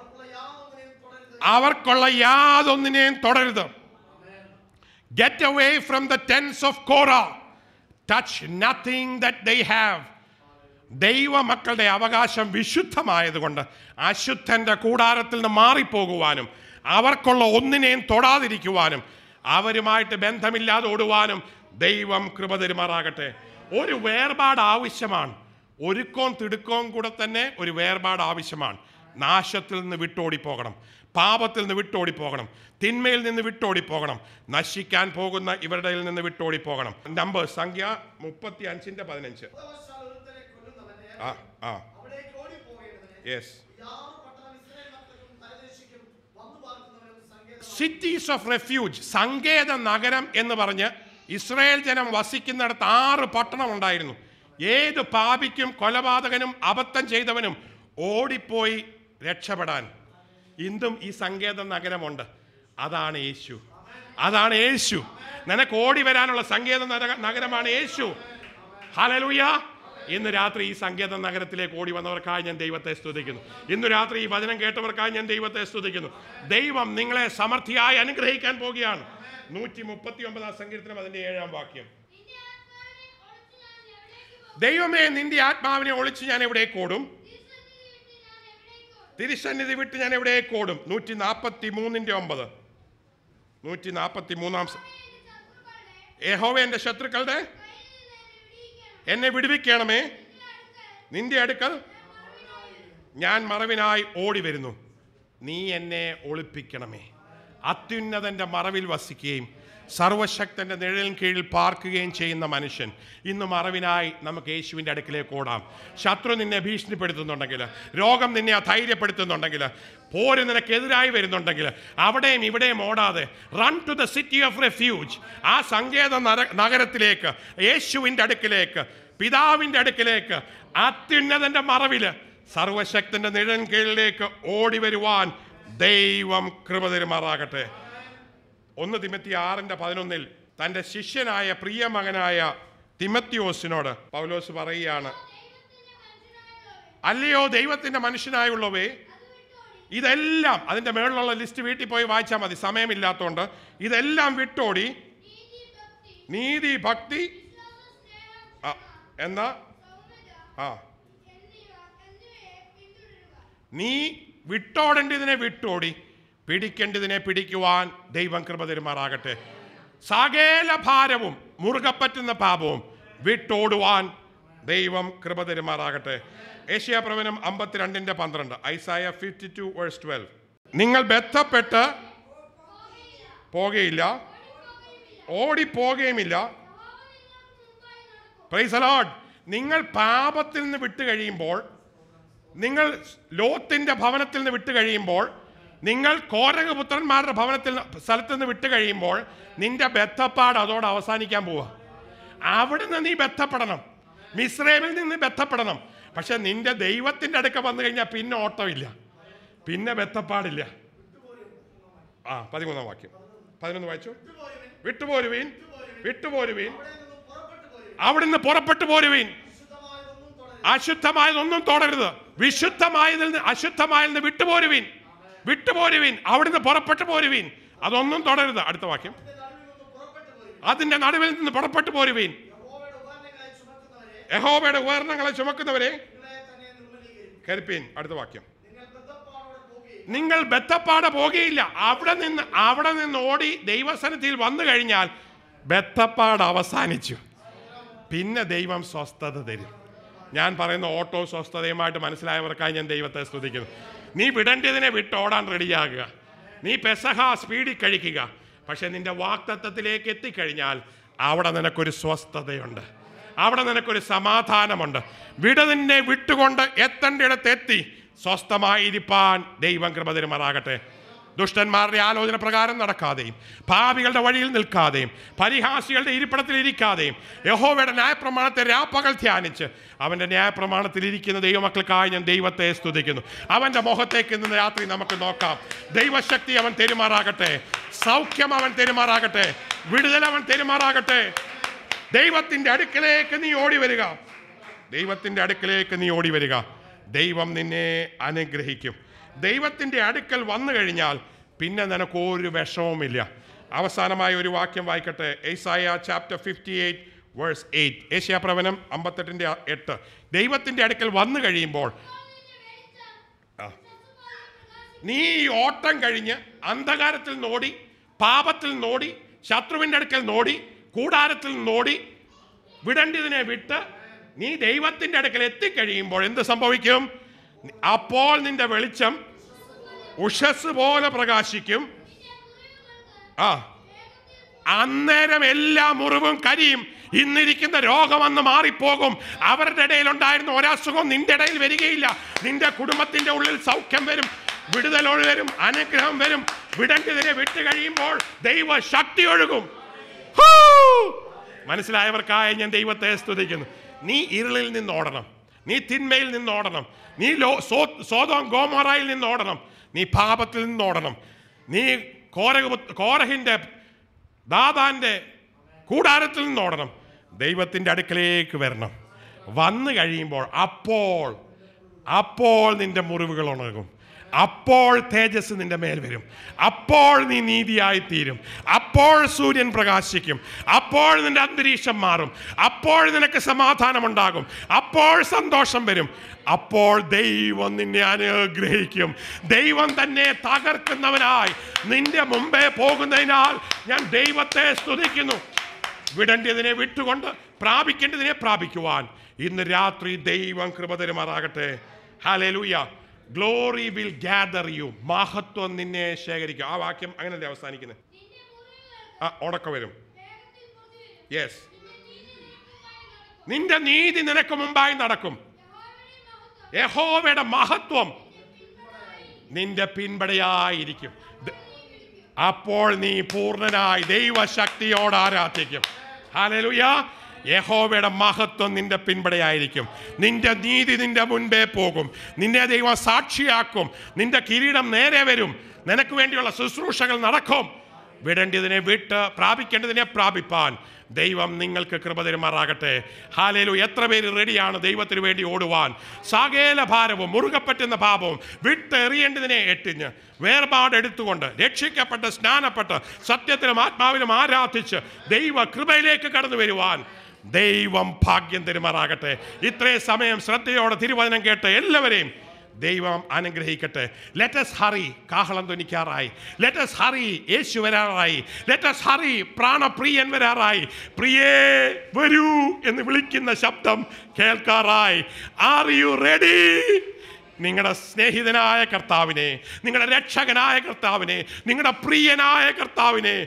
അവർക്കുള്ള യാതൊന്നിനെയും തുടരുത് അവർക്കുള്ള യാതൊന്നിനെയും തുടരുത് get away from the tents of Korah touch nothing that they have ദൈവമക്കളുടെ അവകാശം വിശുദ്ധമായതുകൊണ്ട് അശുദ്ധന്റെ കൂടാരത്തിൽ നിന്ന് മാറിപ്പോകുവാനും അവർക്കുള്ള ഒന്നിനെയും തൊടാതിരിക്കുവാനും അവരുമായിട്ട് ബന്ധമില്ലാതെ ഓടുവാനും ദൈവം കൃപ തരുമാറാകട്ടെ ഒരു വേർപാട് ആവശ്യമാണ് ഒരുക്കവും തിടുക്കവും കൂടെ തന്നെ ഒരു വേർപാട് ആവശ്യമാണ് നാശത്തിൽ നിന്ന് വിട്ടോടിപ്പോകണം പാപത്തിൽ നിന്ന് വിട്ടോടിപ്പോകണം തിന്മയിൽ നിന്ന് വിട്ടോടിപ്പോകണം നശിക്കാൻ പോകുന്ന ഇവരുടെ കയ്യിൽ നിന്ന് വിട്ടോടിപ്പോകണം നമ്പർ സംഖ്യ മുപ്പത്തി അഞ്ചിന്റെ പതിനഞ്ച് ക്രോധവശാൽ ഒരുത്തനെ കൊല്ലുന്നവനെ ആ ആ അവിടേക്ക് ഓടിപ്പോകേണ്ടതിന് യെസ് യാതൊരു പട്ടണം ഇസ്രായേൽ മക്കൾക്കും പരദേശിക്കും വന്നു പാർക്കുന്നവനും സങ്കേതം സിറ്റീസ് ഓഫ് റെഫ്യൂജ് സങ്കേത നഗരം എന്ന് പറഞ്ഞ് ഇസ്രായേൽ ജനം വസിക്കുന്നിടത്ത് ആറ് പട്ടണം ഉണ്ടായിരുന്നു ഏത് പാപിക്കും കൊലപാതകനും അബദ്ധം ചെയ്തവനും ഓടിപ്പോയി രക്ഷപ്പെടാൻ ഇന്നും ഈ സങ്കേത നഗരമുണ്ട് അതാണ് യേശു അതാണ് യേശു നിനക്ക് ഓടി വരാനുള്ള സങ്കേത നര- നഗരമാണ് യേശു ഹലലുയ ഇന്ന് രാത്രി ഈ സങ്കേത നഗരത്തിലേക്ക് ഓടി വന്നവർക്കായി ഞാൻ ദൈവത്തെ സ്തുതിക്കുന്നു ഇന്ന് രാത്രി ഈ വചനം കേട്ടവർക്കായി ഞാൻ ദൈവത്തെ സ്തുതിക്കുന്നു ദൈവം നിങ്ങളെ സമൃദ്ധിയായി അനുഗ്രഹിക്കാൻ പോകുകയാണ് നൂറ്റി മുപ്പത്തി ഒമ്പതാം സങ്കീർത്തനം അതിന്റെ ഏഴാം വാക്യം നിന്റെ ആത്മാവിനെ ഒളിച്ചു ഞാൻ എവിടേക്ക് ഓടും? ദൈവമേ നിന്റെ ആത്മാവിനെ ഒളിച്ച് ഞാൻ എവിടെ കൂടും തിരുസന്നിധി വിട്ട് ഞാൻ തിരുസന്നിധി വിട്ട് എവിടേക്ക് ഓടും? ഞാൻ എവിടെ കൂടും നൂറ്റി നാൽപ്പത്തി മൂന്നിന്റെ ഒമ്പത് നൂറ്റി നാൽപ്പത്തി മൂന്നാം സ- യഹോവേ, എന്റെ ശത്രുക്കളുടെ യഹോവ എന്റെ ശത്രുക്കളുടെ എന്നെ വിടുവിക്കണമേ നിന്റെ അടുക്കൽ ഞാൻ മറവിനായി ഓടി വരുന്നു നീ എന്നെ ഒളിപ്പിക്കണമേ അത്യുന്നതന്റെ മറവിൽ വസിക്കുകയും സർവശക്തന്റെ നിഴലിൻ കീഴിൽ പാർക്കുകയും ചെയ്യുന്ന മനുഷ്യൻ ഇന്ന് മറവിനായി നമുക്ക് യേശുവിൻ്റെ അടുക്കിലേക്ക് ഓടാം ശത്രു നിന്നെ ഭീഷണിപ്പെടുത്തുന്നുണ്ടെങ്കിൽ രോഗം നിന്നെ അധൈര്യപ്പെടുത്തുന്നുണ്ടെങ്കിൽ പോര് നിനക്കെതിരായി വരുന്നുണ്ടെങ്കിൽ അവിടെയും ഇവിടെയും ഓടാതെ run to the city of refuge ആ സങ്കേത നര- നഗരത്തിലേക്ക് യേശുവിൻ്റെ അടുക്കിലേക്ക് പിതാവിൻ്റെ അടുക്കിലേക്ക് അത്യുന്നതന്റെ മറവില് സർവശക്തന്റെ നിഴൻ കീഴിലേക്ക് ഓടി വരുവാൻ ദൈവം കൃപ തരുമാറാകട്ടെ ഒന്ന് തിമത്തി ആറിന്റെ പതിനൊന്നിൽ തന്റെ ശിഷ്യനായ പ്രിയ മകനായ തിമത്തിയോസിനോട് പൗലോസ് പറയുകയാണ് അല്ലയോ ദൈവത്തിന്റെ മനുഷ്യനായുള്ളവേ ഇതെല്ലാം അതിന്റെ മേളിലുള്ള ലിസ്റ്റ് വീട്ടിൽ പോയി വായിച്ചാൽ മതി സമയമില്ലാത്തതുകൊണ്ട് ഇതെല്ലാം വിട്ടോടി നീതി ഭക്തി ആ, എന്നാ ആ നീ വിട്ടോടേണ്ടതിനെ വിട്ടോടി പിടിക്കേണ്ടതിനെ പിടിക്കുവാൻ ദൈവം കൃപ തരുമാറാകട്ടെ സകല ഭാരവും മുറുകെ പറ്റുന്ന പാപവും വിട്ടോടുവാൻ ദൈവം കൃപ തരുമാറാകട്ടെ ഏഷ്യാപ്രവനം അമ്പത്തിരണ്ടിന്റെ പന്ത്രണ്ട് Isaiah fifty two verse twelve നിങ്ങൾ ബന്ധപ്പെട്ട് പോകുകയില്ല ഓടിപ്പോകുകയുമില്ല പ്രൈസ് അലോഡ് നിങ്ങൾ പാപത്തിൽ നിന്ന് വിട്ട് കഴിയുമ്പോൾ നിങ്ങൾ ലോത്തിന്റെ ഭവനത്തിൽ നിന്ന് വിട്ട് കഴിയുമ്പോൾ നിങ്ങൾ കോരകപുത്രന്മാരുടെ ഭവനത്തിൽ നിന്ന്- സ്ഥലത്ത് നിന്ന് വിട്ട് കഴിയുമ്പോൾ നിന്റെ ബന്ധപ്പാട് അതോടെ അവസാനിക്കാൻ പോവുക അവിടെ നിന്ന് നീ ബന്ധപ്പെടണം മിശ്രമിൽ നിന്ന് ബന്ധപ്പെടണം പക്ഷെ നിന്റെ ദൈവത്തിന്റെ അടുക്ക വന്നു കഴിഞ്ഞാൽ പിന്നെ ഓട്ടമില്ല പിന്നെ ബന്ധപ്പാടില്ല ആ പതിമൂന്നാം വാക്യം പതിനൊന്ന് വായിച്ചു വിട്ടുപോരുവീൻ വിട്ടുപോരുവീൻ അവിടുന്ന് പുറപ്പെട്ടു പോരുവീൻ അശുദ്ധമായതൊന്നും തുടരുത് വിശുദ്ധമായതിൽ നിന്ന് അശുദ്ധമായതിൽ നിന്ന് വിട്ടുപോരുവീൻ വിട്ടുപോരുവീൻ അവിടുന്ന് പുറപ്പെട്ടു പോരുവീൻ അതൊന്നും തുടരുത് അടുത്ത വാക്യം അതിന്റെ നടുവിൽ നിന്ന് പുറപ്പെട്ടു പോരുവീൻ യഹോവയുടെ ഉപകരണങ്ങളെ ചുമക്കുന്നവരെ യഹോവയുടെ ഉപകരണങ്ങളെ ചുമക്കുന്നവരെ നിങ്ങളെ തന്നെ നിർമ്മലീകരിക്കും കരുപ്പീൻ അടുത്ത വാക്യം നിങ്ങൾ ബദ്ധപ്പാടോടെ പോകുകയും നിങ്ങൾ ബത്തപ്പാടെ പോകുകയില്ല അവിടെ നിന്ന് അവിടെ നിന്ന് ഓടി ദൈവസനത്തിൽ വന്നു കഴിഞ്ഞാൽ ബത്തപ്പാട് അവസാനിച്ചു പിന്നെ ദൈവം സ്വസ്ഥത തരും ഞാൻ പറയുന്ന ഓട്ടോ സ്വസ്ഥതയുമായിട്ട് മനസ്സിലായവർക്കായി ഞാൻ ദൈവത്തെ സ്തുതിക്കുന്നു നീ വിടേണ്ടതിനെ വിട്ട് ഓടാൻ റെഡിയാകുക നീ പെസഹ സ്പീഡിൽ കഴിക്കുക പക്ഷെ നിന്റെ വാക്തത്വത്തിലേക്ക് എത്തിക്കഴിഞ്ഞാൽ അവിടെ നിനക്കൊരു സ്വസ്ഥതയുണ്ട് അവിടെ നിനക്കൊരു സമാധാനമുണ്ട് വിടതിനെ വിട്ടുകൊണ്ട് എത്തേണ്ടിടത്ത് എത്തി സ്വസ്ഥമായിരിക്കാൻ ദൈവം കൃപ തരുമാറാകട്ടെ ദുഷ്ടന്മാരുടെ ആലോചന പ്രകാരം നടക്കാതെയും പാപികളുടെ വഴിയിൽ നിൽക്കാതെയും പരിഹാസികളുടെ ഇരിപ്പിടത്തിൽ ഇരിക്കാതെയും യഹോവയുടെ ന്യായപ്രമാണത്തെ രാപ്പകൽ ധ്യാനിച്ച് അവൻ്റെ ന്യായപ്രമാണത്തിൽ ഇരിക്കുന്ന ദൈവമക്കൾക്കായി ഞാൻ ദൈവത്തെ സ്തുതിക്കുന്നു അവൻ്റെ മുഖത്തേക്ക് ഇന്ന് രാത്രി നമുക്ക് നോക്കാം ദൈവശക്തി അവൻ തെരുമാറാകട്ടെ സൗഖ്യം അവൻ തെരുമാറാകട്ടെ വിടുതൽ അവൻ തെരുമാറാകട്ടെ ദൈവത്തിൻ്റെ അടുക്കലേക്ക് നീ ഓടി വരിക ദൈവത്തിൻ്റെ അടുക്കലേക്ക് നീ ഓടി വരിക ദൈവം നിന്നെ അനുഗ്രഹിക്കും ദൈവത്തിൻ്റെ അടുക്കൽ വന്നു കഴിഞ്ഞാൽ പിന്നെ നിനക്ക് ഒരു വിഷമവുമില്ല അവസാനമായ ഒരു വാക്യം വായിക്കട്ടെ Isaiah chapter fifty eight verse eight ഏഷ്യാപ്രവനം അമ്പത്തെട്ടിൻ്റെ എട്ട് ദൈവത്തിൻ്റെ അടുക്കൽ വന്നു കഴിയുമ്പോൾ ആ. നീ ഈ ഓട്ടം കഴിഞ്ഞ് അന്ധകാരത്തിൽ നോടി പാപത്തിൽ നോടി ശത്രുവിൻ്റെ അടുക്കൽ നോടി കൂടാരത്തിൽ നോടി വിടേണ്ടതിനെ വിട്ട് നീ ദൈവത്തിൻ്റെ അടുക്കൽ എത്തിക്കഴിയുമ്പോൾ എന്ത് സംഭവിക്കും അപ്പോൾ നിന്റെ വെളിച്ചം ഉഷസ് പോലെ പ്രകാശിക്കും ആ അന്നേരം എല്ലാ മുറിവും കരിയും ഇന്നിരിക്കുന്ന രോഗം അന്ന് മാറിപ്പോകും അവരുടെ ഇടയിൽ ഉണ്ടായിരുന്ന ഒരസുഖം നിന്റെ ഇടയിൽ വരികയില്ല നിന്റെ കുടുംബത്തിന്റെ ഉള്ളിൽ സൗഖ്യം വരും വിടുതൽ വരും അനുഗ്രഹം വരും വിടേണ്ടതിനെ വിട്ട് കഴിയുമ്പോൾ ദൈവ ശക്തി ഒഴുകും ഹൂ! മനസ്സിലായവർക്കായി ഞാൻ ദൈവത്തെ സ്തുതിക്കുന്നു നീ ഇരുളിൽ നിന്ന് ഓടണം നീ തിന്മയിൽ നിന്ന് ഓടണം നീ ലോ സോ സോതോം ഗോമോറയിൽ നിന്ന് ഓടണം നീ പാപത്തിൽ നിന്ന് ഓടണം നീ കോരക കോരഹിൻ്റെ ദാദാന്റെ കൂടാരത്തിൽ നിന്ന് ഓടണം ദൈവത്തിൻ്റെ അടുക്കലേക്ക് വരണം വന്നു കഴിയുമ്പോൾ അപ്പോൾ അപ്പോൾ നിന്റെ മുറിവുകൾ ഉണങ്ങും അപ്പോൾ തേജസ് നിന്റെ മേൽ വരും അപ്പോൾ നീ നീതിയായി തീരും അപ്പോൾ സൂര്യൻ പ്രകാശിക്കും അപ്പോൾ നിന്റെ അന്തരീക്ഷം മാറും അപ്പോൾ നിനക്ക് സമാധാനമുണ്ടാകും അപ്പോൾ സന്തോഷം വരും അപ്പോൾ ദൈവം നിന്നെ അനുഗ്രഹിക്കും ദൈവം തന്നെ തകർക്കുന്നവനായി നിന്റെ മുമ്പേ പോകുന്നതിനാൽ ഞാൻ ദൈവത്തെ സ്തുതിക്കുന്നു വിടേണ്ടതിനെ വിട്ടുകൊണ്ട് പ്രാപിക്കേണ്ടതിനെ പ്രാപിക്കുവാൻ ഇന്ന് രാത്രി ദൈവം കൃപ തരുമാറാകട്ടെ ഹാലൂയ ഗ്ലോറി വിൽ ഗ്യാദർ യു മഹത്വം നിന്നെ ശേഖരിക്കും ആ വാക്യം അങ്ങനല്ലേ അവസാനിക്കുന്നത് നിന്റെ മുറിവുകൾ ആ ഉടക്കം വരും വേഗത്തിൽ പുറത്തുവരും. യെസ് നിന്റെ നീതി നിന്റെ നീതി നിനക്ക് മുമ്പായി നടക്കും. നിനക്ക് മുമ്പായി നടക്കും യഹോവയുടെ യഹോവയുടെ മഹത്വം മഹത്വം നിന്റെ പിൻപടയായിരിക്കും ദ- അപ്പോൾ നീ പൂർണ്ണനായി ദൈവശക്തിയോട് ആരാധിക്കും ഹാലലുയ യഹോവയുടെ മഹത്വം നിന്റെ പിൻപടയായിരിക്കും നിന്റെ നീതി നിന്റെ മുൻപേ പോകും നിന്നെ ദൈവം സാക്ഷിയാക്കും നിന്റെ കിരീടം നേരെ വരും നിനക്ക് വേണ്ടിയുള്ള ശുശ്രൂഷകൾ നടക്കും വിടേണ്ടതിനെ വിട്ട് പ്രാപിക്കേണ്ടതിനെ പ്രാപിപ്പാൻ ദൈവം നിങ്ങൾക്ക് കൃപ തരുമാറാകട്ടെ ഹാലേലു എത്ര പേര് റെഡിയാണ് ദൈവത്തിന് വേണ്ടി ഓടുവാൻ സകല ഭാരവും മുറുകെ പറ്റുന്ന പാപവും വിട്ടെറിയേണ്ടതിനെ എട്ടിഞ്ഞ് വേർപാടെടുത്തുകൊണ്ട് രക്ഷിക്കപ്പെട്ട് സ്നാനപ്പെട്ട് സത്യത്തിലും ആത്മാവിലും ആരാധിച്ച് ദൈവ കൃപയിലേക്ക് കടന്നു വരുവാൻ ദൈവം ഭാഗ്യം തരുമാറാകട്ടെ ഇത്രയും സമയം ശ്രദ്ധയോടെ തിരുവചനം കേട്ട് എല്ലാവരെയും ദൈവം അനുഗ്രഹിക്കട്ടെ ലെറ്റസ് ഹറി കാഹളം ധ്വനിക്കാറായി ലെറ്റസ് ഹറി യേശു വരാറായി ലെറ്റസ് ഹറി പ്രാണപ്രിയൻ വരാറായി പ്രിയേ വരൂ എന്ന് വിളിക്കുന്ന ശബ്ദം കേൾക്കാറായി ആർ യു റെഡി നിങ്ങളുടെ സ്നേഹിതനായ കർത്താവിനെ നിങ്ങളുടെ രക്ഷകനായ കർത്താവിനെ നിങ്ങളുടെ പ്രിയനായ കർത്താവിനെ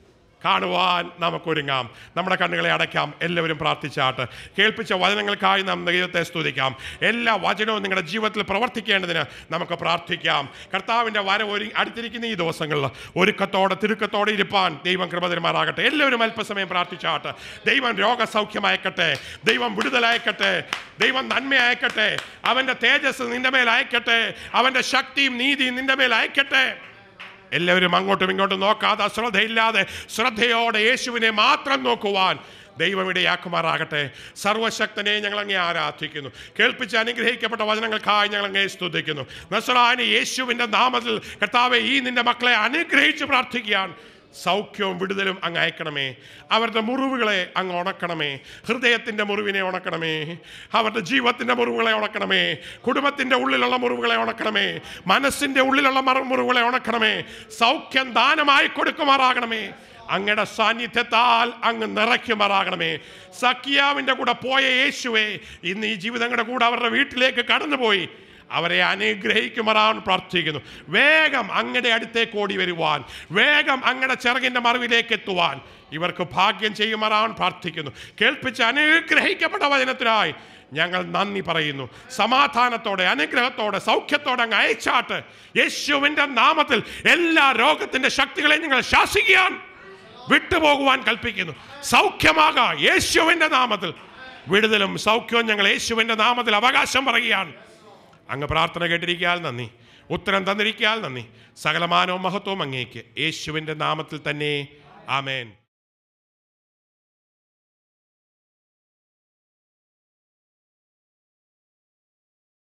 കാണുവാൻ നമുക്കൊരുങ്ങാം നമ്മുടെ കണ്ണുകളെ അടയ്ക്കാം എല്ലാവരും പ്രാർത്ഥിച്ചാട്ട് കേൾപ്പിച്ച വചനങ്ങൾക്കായി നാം ദൈവത്തെ സ്തുതിക്കാം എല്ലാ വചനവും നിങ്ങളുടെ ജീവിതത്തിൽ പ്രവർത്തിക്കേണ്ടതിന് നമുക്ക് പ്രാർത്ഥിക്കാം കർത്താവിൻ്റെ വര ഒരു അടുത്തിരിക്കുന്ന ഈ ദിവസങ്ങളിൽ ഒരുക്കത്തോടെ തിരുക്കത്തോടെ ഇരുപ്പാൻ ദൈവം കൃപതരുമാറാകട്ടെ എല്ലാവരും അല്പസമയം പ്രാർത്ഥിച്ചാട്ട് ദൈവം രോഗസൗഖ്യം അയക്കട്ടെ ദൈവം വിടുതലയക്കട്ടെ ദൈവം നന്മ അയക്കട്ടെ അവൻ്റെ തേജസ് നിന്റെ മേൽ അയക്കട്ടെ അവൻ്റെ ശക്തിയും നീതിയും നിന്റെ മേൽ അയക്കട്ടെ എല്ലാവരും അങ്ങോട്ടും ഇങ്ങോട്ടും നോക്കാതെ അശ്രദ്ധയില്ലാതെ ശ്രദ്ധയോടെ യേശുവിനെ മാത്രം നോക്കുവാൻ ദൈവം ഇടയാക്കുമാറാകട്ടെ സർവശക്തനെ ഞങ്ങൾ അങ്ങേ ആരാധിക്കുന്നു കേൾപ്പിച്ച് അനുഗ്രഹിക്കപ്പെട്ട വചനങ്ങൾക്കായി ഞങ്ങൾ അങ്ങേ സ്തുതിക്കുന്നു നസ്രാനി യേശുവിൻ്റെ നാമത്തിൽ കർത്താവെ ഈ നിന്റെ മക്കളെ അനുഗ്രഹിച്ച് പ്രാർത്ഥിക്കുകയാണ് സൗഖ്യവും വിടുതലും അങ്ങ് അയക്കണമേ അവരുടെ മുറിവുകളെ അങ്ങ് ഉണക്കണമേ ഹൃദയത്തിൻ്റെ മുറിവിനെ ഉണക്കണമേ അവരുടെ ജീവിതത്തിൻ്റെ മുറിവുകളെ ഉണക്കണമേ കുടുംബത്തിൻ്റെ ഉള്ളിലുള്ള മുറിവുകളെ ഉണക്കണമേ മനസ്സിൻ്റെ ഉള്ളിലുള്ള മറ- മുറിവുകളെ ഉണക്കണമേ സൗഖ്യം ദാനമായി കൊടുക്കുമാറാകണമേ അങ്ങയുടെ സാന്നിധ്യത്താൽ അങ്ങ് നിറയ്ക്കുമാറാകണമേ സക്കിയാവിൻ്റെ കൂടെ പോയ യേശുവേ ഇന്ന് ഈ ജീവിതങ്ങളുടെ കൂടെ അവരുടെ വീട്ടിലേക്ക് കടന്നുപോയി അവരെ അനുഗ്രഹിക്കുമാറാൻ പ്രാർത്ഥിക്കുന്നു വേഗം അങ്ങയുടെ അടുത്തേക്ക് ഓടി വരുവാൻ വേഗം അങ്ങയുടെ ചിറകിൻ്റെ മറിവിലേക്ക് എത്തുവാൻ ഇവർക്ക് ഭാഗ്യം ചെയ്യുമാറാൻ പ്രാർത്ഥിക്കുന്നു കേൾപ്പിച്ച് അനുഗ്രഹിക്കപ്പെട്ട വചനത്തിനായി ഞങ്ങൾ നന്ദി പറയുന്നു സമാധാനത്തോടെ അനുഗ്രഹത്തോടെ സൗഖ്യത്തോടെ അങ്ങ് അയച്ചാട്ട് യേശുവിൻ്റെ നാമത്തിൽ എല്ലാ രോഗത്തിൻ്റെ ശക്തികളെയും നിങ്ങൾ ശാസിക്കാൻ വിട്ടുപോകുവാൻ കൽപ്പിക്കുന്നു സൗഖ്യമാക യേശുവിൻ്റെ നാമത്തിൽ വിടുതലും സൗഖ്യവും ഞങ്ങൾ യേശുവിൻ്റെ നാമത്തിൽ അവകാശം പറയുകയാണ് അങ്ങ് പ്രാർത്ഥന കേട്ടിരിക്കാൻ നന്ദി ഉത്തരം തന്നിരിക്കാൻ നന്ദി സകലമാനവും മഹത്വവും അങ്ങേക്ക് യേശുവിൻ്റെ നാമത്തിൽ തന്നെ ആമേൻ